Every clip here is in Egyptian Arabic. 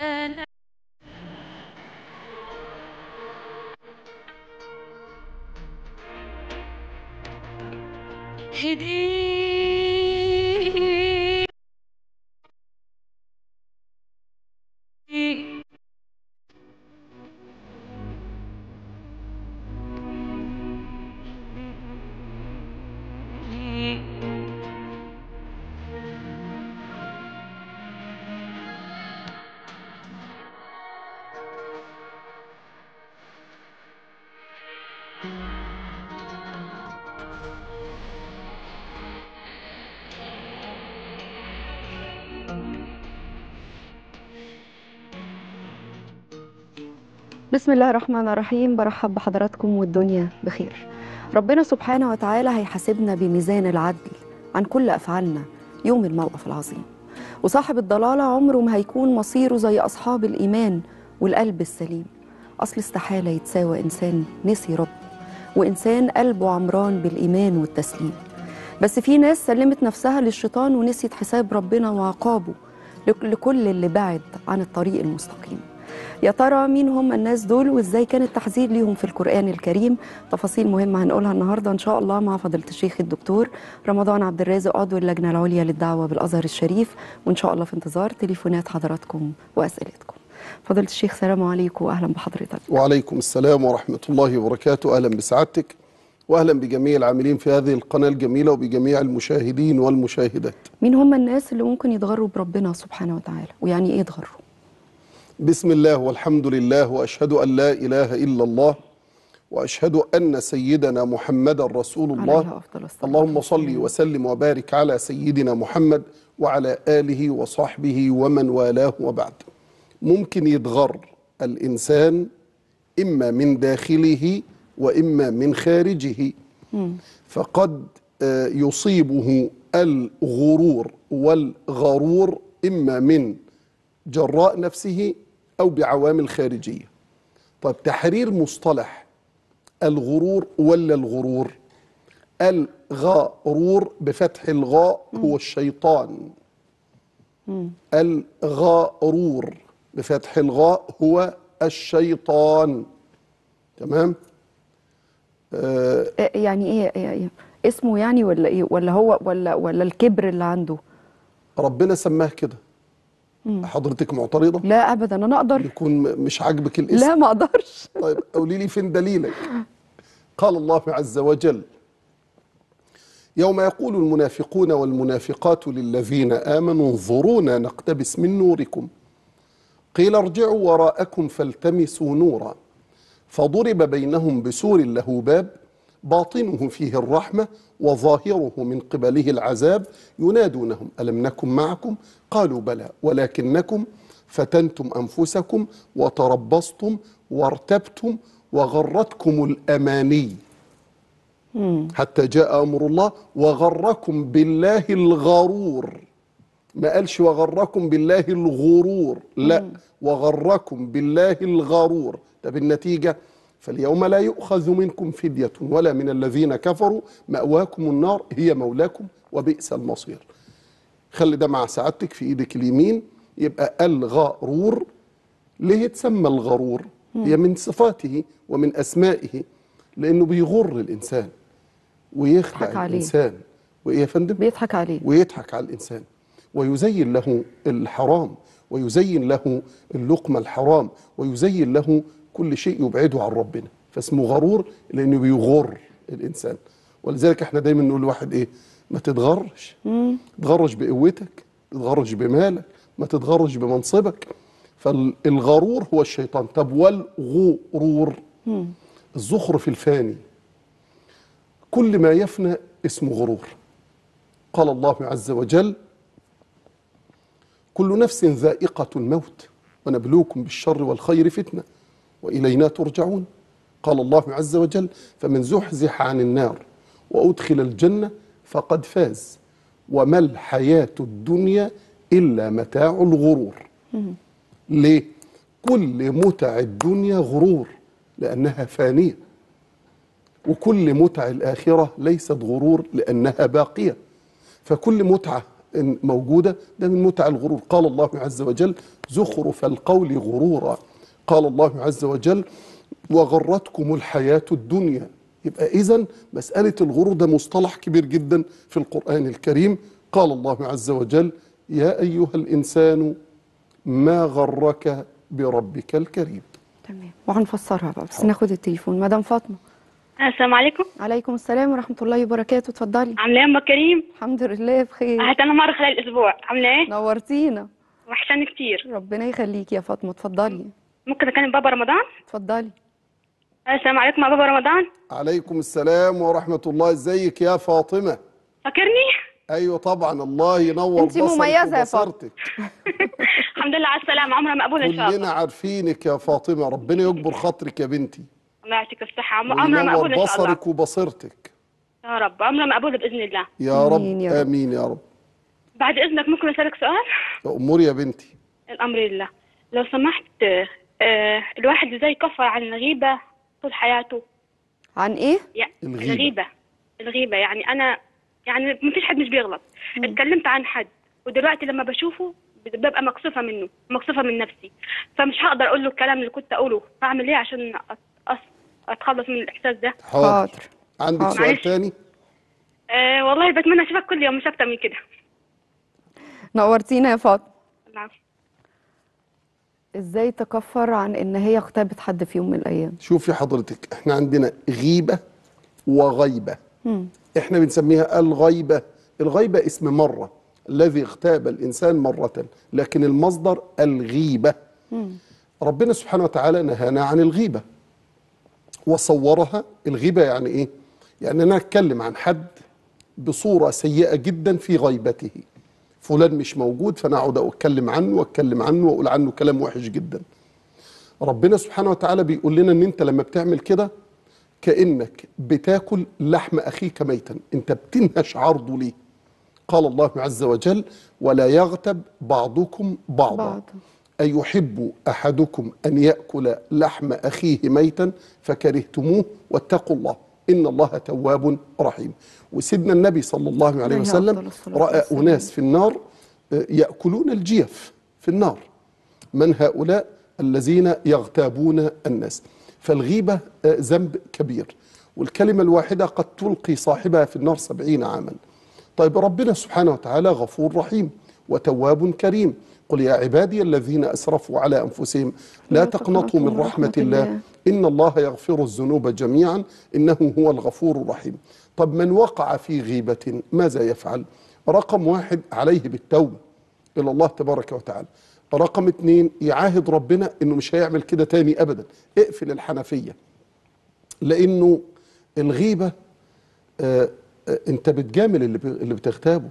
هدي بسم الله الرحمن الرحيم برحب بحضراتكم والدنيا بخير ربنا سبحانه وتعالى هيحاسبنا بميزان العدل عن كل أفعالنا يوم الموقف العظيم وصاحب الضلالة عمره ما هيكون مصيره زي أصحاب الإيمان والقلب السليم أصل استحالة يتساوى إنسان نسي ربه وإنسان قلبه عمران بالإيمان والتسليم بس في ناس سلمت نفسها للشيطان ونسيت حساب ربنا وعقابه لك- لكل اللي بعد عن الطريق المستقيم يا ترى مين هم الناس دول وازاي كان التحذير ليهم في القرآن الكريم تفاصيل مهمة هنقولها النهاردة إن شاء الله مع فضيلة الشيخ الدكتور رمضان عبد الرازق عضو اللجنة العليا للدعوة بالأزهر الشريف وإن شاء الله في انتظار تليفونات حضراتكم وأسئلتكم فضيلة الشيخ سلام عليكم وأهلا بحضرتك وعليكم السلام ورحمة الله وبركاته أهلا بسعادتك وأهلا بجميع العاملين في هذه القناة الجميلة وبجميع المشاهدين والمشاهدات مين هم الناس اللي ممكن يتغروا بربنا سبحانه وتعالى ويعني إيه يتغروا بسم الله والحمد لله وأشهد أن لا إله إلا الله وأشهد أن سيدنا محمد رسول عليه الله أفضل الصلاة اللهم صل وسلم وبارك على سيدنا محمد وعلى آله وصحبه ومن والاه وبعد ممكن يتغر الإنسان إما من داخله وإما من خارجه فقد آه، يصيبه الغرور والغرور إما من جراء نفسه أو بعوامل خارجية طيب تحرير مصطلح الغرور ولا الغرور الغرور بفتح الغاء هو الشيطان الغرور بفتح الغاء هو الشيطان تمام آه إيه- يعني إيه, إيه, إيه اسمه يعني ولا إيه ولا هو ولا ولا الكبر اللي عنده ربنا سماه كده حضرتك معترضة لا أبدا أنا أقدر يكون م- مش عاجبك الاسم لا ما أقدرش طيب قولي لي فين دليلك قال الله عز وجل يوم يقول المنافقون والمنافقات للذين آمنوا انظرونا نقتبس من نوركم قيل ارجعوا وراءكم فالتمسوا نورا فضرب بينهم بسور له باب باطنه فيه الرحمة وظاهره من قبله العذاب ينادونهم ألم نكن معكم قالوا بلى ولكنكم فتنتم أنفسكم وتربصتم وارتبتم وغرتكم الأماني حتى جاء أمر الله وغركم بالله الغرور ما قالش وغركم بالله الغرور لا وغركم بالله الغرور طب النتيجة فاليوم لا يؤخذ منكم فدية ولا من الذين كفروا مأواكم النار هي مولاكم وبئس المصير خلي ده مع سعادتك في ايدك اليمين يبقى الغرور ليه اتسمى الغرور هي من صفاته ومن أسمائه لأنه بيغر الإنسان ويخدع يضحك عليه. الإنسان وإيه يا فندم بيضحك عليه ويضحك على الإنسان ويزين له الحرام ويزين له اللقمة الحرام ويزين له كل شيء يبعده عن ربنا فاسمه غرور لأنه بيغر الإنسان ولذلك احنا دايما نقول لواحد ايه ما تتغرش تتغرش بقوتك تتغرش بمالك ما تتغرش بمنصبك فالغرور هو الشيطان طب والغرور الزخرف الفاني كل ما يفنى اسمه غرور قال الله عز وجل كل نفس ذائقة الموت ونبلوكم بالشر والخير فتنة وإلينا ترجعون قال الله عز وجل فمن زحزح عن النار وأدخل الجنة فقد فاز وما الحياة الدنيا إلا متاع الغرور ليه؟ كل متع الدنيا غرور لأنها فانية وكل متع الآخرة ليست غرور لأنها باقية فكل متعة إن موجودة ده من متع الغرور قال الله عز وجل زخرف القول غرورا قال الله عز وجل وغرتكم الحياة الدنيا يبقى إذن مسألة الغرور ده مصطلح كبير جدا في القرآن الكريم قال الله عز وجل يا أيها الإنسان ما غرك بربك الكريم تمام وهنفسرها بقى بس ناخد التليفون مدام فاطمه السلام عليكم عليكم السلام ورحمه الله وبركاته اتفضلي عامله ايه يا ام كريم الحمد لله بخير هتنا مره خلال الاسبوع عامله ايه نورتينا وحشاني كتير ربنا يخليكي يا فاطمه اتفضلي ممكن اكلم بابا رمضان اتفضلي السلام عليكم يا بابا رمضان عليكم السلام ورحمة الله ازيك يا فاطمة فاكرني أيوة طبعا الله ينور أنتي بصرك مميزة يا فاطمة. وبصيرتك. الحمد لله على السلامه عمرها مقبوله ان شاء كلنا الله عارفينك يا فاطمة ربنا يكبر خاطرك يا بنتي الله يعطيك الصحه عم- عمرها وينور مقبوله ان شاء الله بصرك وبصيرتك يا رب عمرها مقبوله باذن الله يا رب آمين يا رب. آمين يا رب بعد اذنك ممكن اسالك سؤال أمور يا بنتي الامر لله لو سمحت آه الواحد ازاي يكفر عن الغيبه طول حياته عن ايه يعني الغيبة. الغيبه الغيبه يعني انا يعني ما فيش حد مش بيغلط اتكلمت عن حد ودلوقتي لما بشوفه ببقى مكسوفه منه مكسوفه من نفسي فمش هقدر اقول له الكلام اللي كنت اقوله فاعمل ايه عشان أت- أس- اتخلص من الاحساس ده حاضر حاضر. عندك حاضر. سؤال معلش. تاني أه والله بتمنى اشوفك كل يوم مش اكتر من كده نورتينا يا فاطمه العفو. ازاي تكفر عن ان هي اغتابت حد في يوم من الايام شوفي حضرتك احنا عندنا غيبة وغيبة احنا بنسميها الغيبة الغيبة اسم مرة الذي اغتاب الإنسان مرة لكن المصدر الغيبة ربنا سبحانه وتعالى نهانا عن الغيبة وصورها الغيبة يعني ايه يعني انا اتكلم عن حد بصورة سيئة جدا في غيبته فلان مش موجود فانا اقعد اتكلم عنه واتكلم عنه واقول عنه كلام وحش جدا ربنا سبحانه وتعالى بيقول لنا ان انت لما بتعمل كده كانك بتاكل لحم اخيك ميتا انت بتنهش عرضه ليه قال الله عز وجل ولا يغتب بعضكم بعضا بعض. أيحب أحدكم أن يأكل لحم أخيه ميتا فكرهتموه واتقوا الله إن الله تواب رحيم وسيدنا النبي صلى الله عليه عليه وسلم أفضل الصلاة رأى والسلام. أناس في النار آه، يأكلون الجيف في النار من هؤلاء الذين يغتابون الناس فالغيبة آه، ذنب كبير والكلمة الواحدة قد تلقي صاحبها في النار سبعين عاما طيب ربنا سبحانه وتعالى غفور رحيم وتواب كريم قل يا عبادي الذين أسرفوا على أنفسهم لا لا تقنطوا من رحمة الله إن الله يغفر الذنوب جميعا إنه هو الغفور الرحيم طب من وقع في غيبة ماذا يفعل رقم واحد عليه بالتوبة إلى الله تبارك وتعالى رقم اتنين يعاهد ربنا إنه مش هيعمل كده تاني أبدا اقفل الحنفية لأنه الغيبة آه، آه، انت بتجامل اللي ب- اللي بتغتابه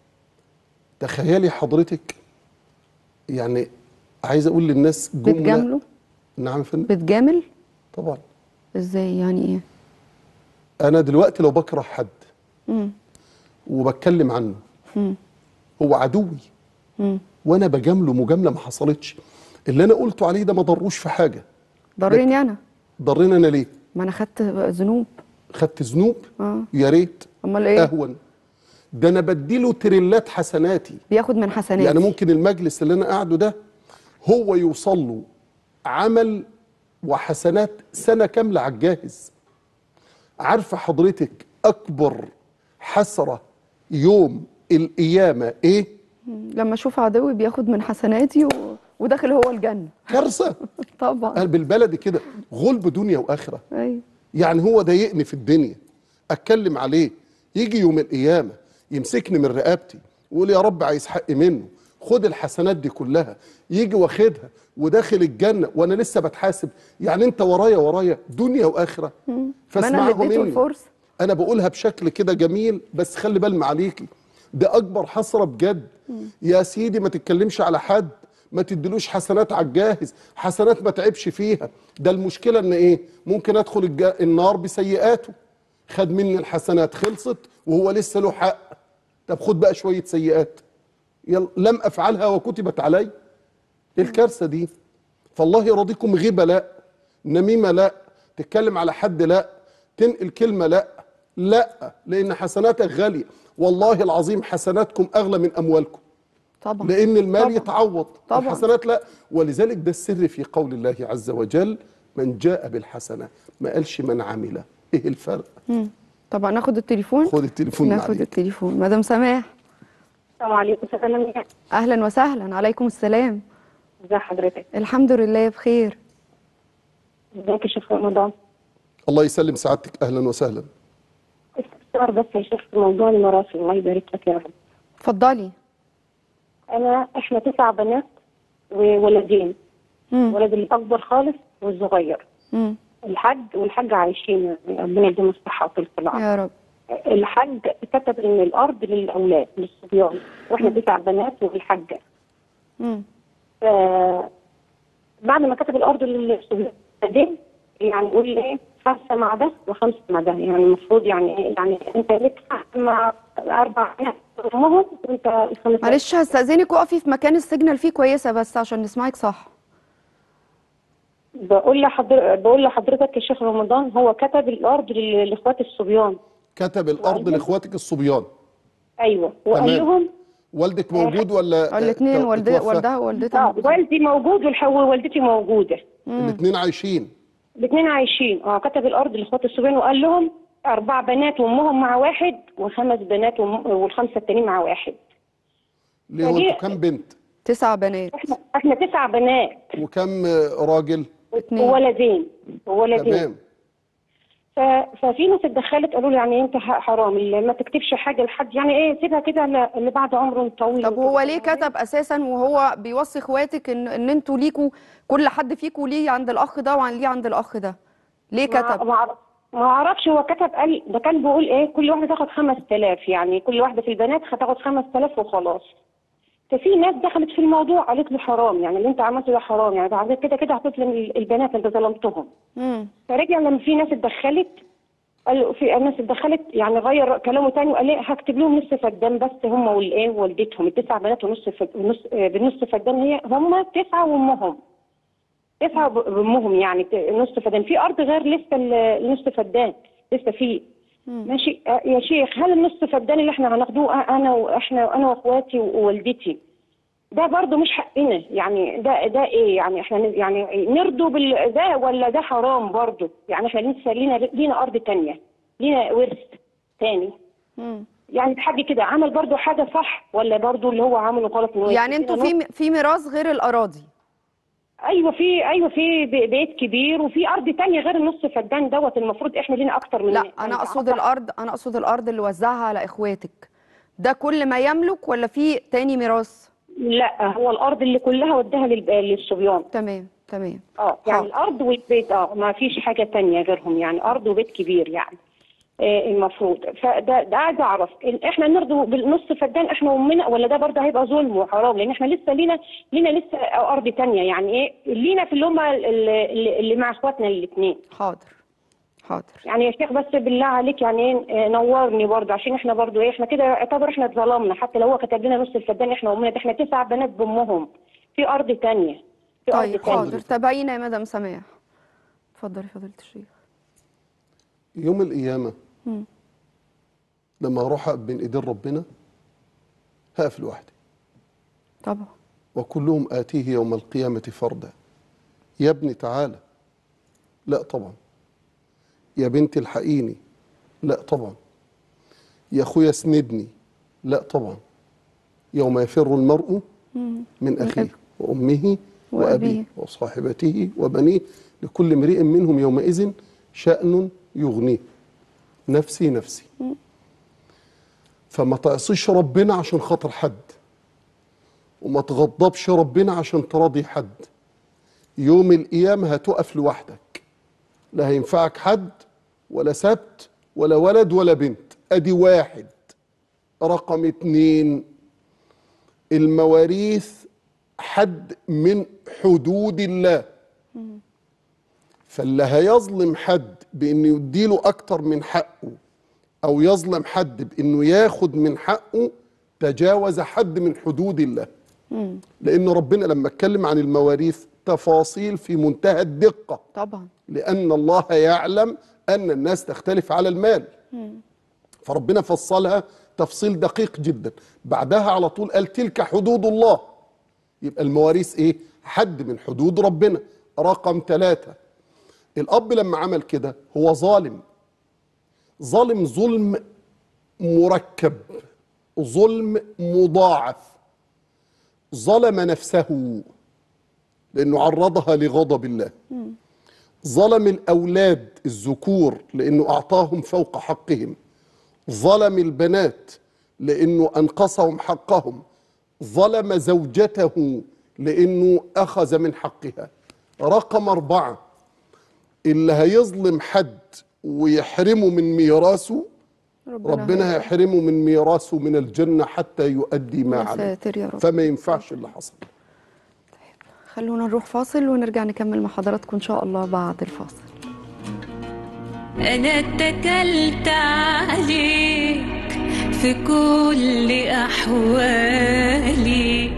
تخيلي حضرتك يعني عايز اقول للناس جمله بتجامله نعم يا فندم بتجامل طبعا ازاي يعني ايه انا دلوقتي لو بكره حد مم. وبتكلم عنه مم. هو عدوي مم. وانا بجامله مجامله ما حصلتش اللي انا قلته عليه ده ما ضروش في حاجه ضرني انا ضرنا انا ليه ما انا خدت ذنوب خدت ذنوب اه يا ريت امال ايه اهون ده انا بديله تريلات حسناتي بياخد من حسناتي يعني ممكن المجلس اللي انا قاعده ده هو يوصل له عمل وحسنات سنه كامله على الجاهز عارفه حضرتك اكبر حسره يوم القيامه ايه لما اشوف عدوي بياخد من حسناتي و... وداخل هو الجنه كارثه طبعا قال بالبلدي كده غلب دنيا واخره ايوه يعني هو ضايقني في الدنيا اتكلم عليه يجي يوم القيامه يمسكني من رقبتي ويقول يا رب عايز حقي منه خد الحسنات دي كلها يجي واخدها وداخل الجنه وانا لسه بتحاسب يعني انت ورايا ورايا دنيا واخره ما انا اللي فاسمعه اديته مني الفرصه انا بقولها بشكل كده جميل بس خلي بال عليكي ده اكبر حسره بجد يا سيدي ما تتكلمش على حد ما تديلوش حسنات على الجاهز حسنات ما تعبش فيها ده المشكله ان ايه ممكن ادخل الج- النار بسيئاته خد مني الحسنات خلصت وهو لسه له حق طب خد بقى شويه سيئات يلا لم افعلها وكتبت علي ايه الكارثه دي فالله يرضيكم غيبه لا نميمه لا تتكلم على حد لا تنقل كلمه لا لا لان حسناتك غاليه والله العظيم حسناتكم اغلى من اموالكم طبعا لان المال طبعا. يتعوض طبعا. الحسنات لا ولذلك ده السر في قول الله عز وجل من جاء بالحسنه ما قالش من عمل ايه الفرق مم. طبعا ناخد التليفون خد التليفون ناخد معلش. التليفون مدام سماح السلام عليكم سلام اهلا وسهلا عليكم السلام ازي حضرتك الحمد لله بخير ازيك يا شيخ رمضان الله يسلم سعادتك اهلا وسهلا استفسار بس يا شيخ في موضوع الميراث الله يبارك لك يا رب اتفضلي انا احنا تسع بنات وولدين مم. ولد الاكبر خالص والصغير مم. الحاج والحاج عايشين يعني ربنا يديهم الصحه وطول العمر يا رب الحاج كتب ان الارض للاولاد للصبيان واحنا تسع بنات والحاجه مم. ف بعد ما كتب الارض للصبيان بعدين يعني يقول لي ايه خمسه مع ده وخمسه مع ده يعني المفروض يعني ايه يعني انت ليك حق مع اربع بنات امهم وانت الخمسه معلش هستأذنك اقفي في مكان السيجنال فيه كويسه بس عشان نسمعك صح بقول لحضر... بقول لحضرتك يا شيخ رمضان هو كتب الارض لل- لاخوات الصبيان كتب الارض وأيضا- لاخواتك الصبيان ايوه وقال تمام. لهم والدك موجود ولا الاثنين آه، والدها اتوفى؟ والدها ووالدتها اه موجودين. والدي موجود والح- ووالدتي موجوده الاثنين عايشين الاثنين عايشين اه كتب الارض لاخوات الصبيان وقال لهم اربع بنات وامهم مع واحد وخمس بنات وم... والخمسه التانيين مع واحد ليه فدي- وانتوا كام بنت تسع بنات احنا احنا تسع بنات وكم آه، راجل اتنين وولدين وولدين تمام ف... ففي ناس اتدخلت قالوا لي يعني انت ح- حرام اللي ما تكتبش حاجه لحد يعني ايه سيبها كده ل- اللي بعد عمر طويل طب هو ليه كتب اساسا وهو بيوصي اخواتك ان ان انتوا ليكوا كل حد فيكوا ليه عند الاخ ده وعن ليه عند الاخ ده ليه ما كتب ما أعرف- ما اعرفش هو كتب قال ده كان بيقول ايه كل واحده تاخد 5000 يعني كل واحده في البنات هتاخد 5000 وخلاص ففي ناس دخلت في الموضوع قالت له حرام يعني اللي انت عملته ده حرام يعني بعد كده كده هتظلم ال- البنات انت ظلمتهم مم. فرجع لما في ناس اتدخلت قال في ناس اتدخلت يعني غير كلامه تاني وقال ايه هكتب لهم نص فدان بس هم والايه والدتهم التسع بنات ونص فد... ونص آه، بالنص فدان هي هم تسعه وامهم تسعه ب- بامهم يعني ت- نص فدان في ارض غير لسه ال- النص فدان لسه فيه ماشي آه، يا شيخ هل النص فدان اللي احنا هناخدوه آه، انا واحنا انا واخواتي ووالدتي ده برضه مش حقنا يعني ده ده ايه يعني احنا ن- يعني نرضوا بال ده ولا ده حرام برضه يعني احنا لسه لينا لينا ارض تانية لينا ورث تاني مم. يعني الحاج كده عمل برضه حاجه صح ولا برضه اللي هو عمله غلط إن هو يعني يكتب انتوا لنا في في ميراث غير الاراضي ايوه في ايوه في بي- بيت كبير وفي ارض تانية غير النص فدان دوت المفروض احنا لينا اكتر من لا يعني انا اقصد أكتر- الارض انا اقصد الارض اللي وزعها على اخواتك ده كل ما يملك ولا في تاني ميراث لا هو الارض اللي كلها وداها للب- للصبيان تمام تمام اه يعني حاضر. الارض والبيت اه ما فيش حاجه تانية غيرهم يعني ارض وبيت كبير يعني آه المفروض فده ده عايز اعرف إن احنا نرضى بالنص فدان احنا وامنا ولا ده برضه هيبقى ظلم وحرام لان احنا لسه لينا لينا لسه ارض تانية يعني ايه لينا في اللي هم اللي, اللي مع اخواتنا الاثنين حاضر حاضر يعني يا شيخ بس بالله عليك يعني ايه آه، نورني برضه عشان احنا برضه ايه احنا كده يعتبر احنا اتظلمنا حتى لو هو كتب لنا نص الفدان احنا وامنا ده احنا تسع بنات بامهم في ارض تانية في ارض طيب تانية حاضر تابعينا يا مدام سماح اتفضلي فضيله الشيخ يوم القيامة مم. لما اروح أقف بين ايدين ربنا هقف لوحدي طبعا وكلهم آتيه يوم القيامة فردا يا ابني تعالى لا طبعا يا بنتي الحقيني لا طبعا يا أخويا اسندني لا طبعا يوم يفر المرء من أخيه وأمه وأبيه. وأبيه وصاحبته وبنيه لكل امرئ منهم يومئذ شأن يغنيه نفسي نفسي فما تعصيش ربنا عشان خاطر حد وما تغضبش ربنا عشان تراضي حد يوم القيامة هتقف لوحدك لا هينفعك حد ولا سبت ولا ولد ولا بنت ادي واحد رقم اتنين المواريث حد من حدود الله فاللي هيظلم حد بانه يديله اكتر من حقه او يظلم حد بانه ياخد من حقه تجاوز حد من حدود الله لان ربنا لما اتكلم عن المواريث تفاصيل في منتهى الدقه طبعا لأن الله يعلم أن الناس تختلف على المال فربنا فصلها تفصيل دقيق جدا بعدها على طول قال تلك حدود الله يبقى المواريث ايه حد من حدود ربنا رقم ثلاثة الأب لما عمل كده هو ظالم ظالم ظلم مركب ظلم مضاعف ظلم نفسه لأنه عرضها لغضب الله ظلم الأولاد الذكور لأنه أعطاهم فوق حقهم ظلم البنات لأنه أنقصهم حقهم ظلم زوجته لأنه أخذ من حقها رقم أربعة اللي هيظلم حد ويحرمه من ميراثه ربنا هيحرمه من ميراثه من الجنة حتى يؤدي ما يا عليه ساتر يا رب. فما ينفعش اللي حصل خلونا نروح فاصل ونرجع نكمل مع حضراتكم إن شاء الله بعد الفاصل أنا اتكلت عليك في كل أحوالي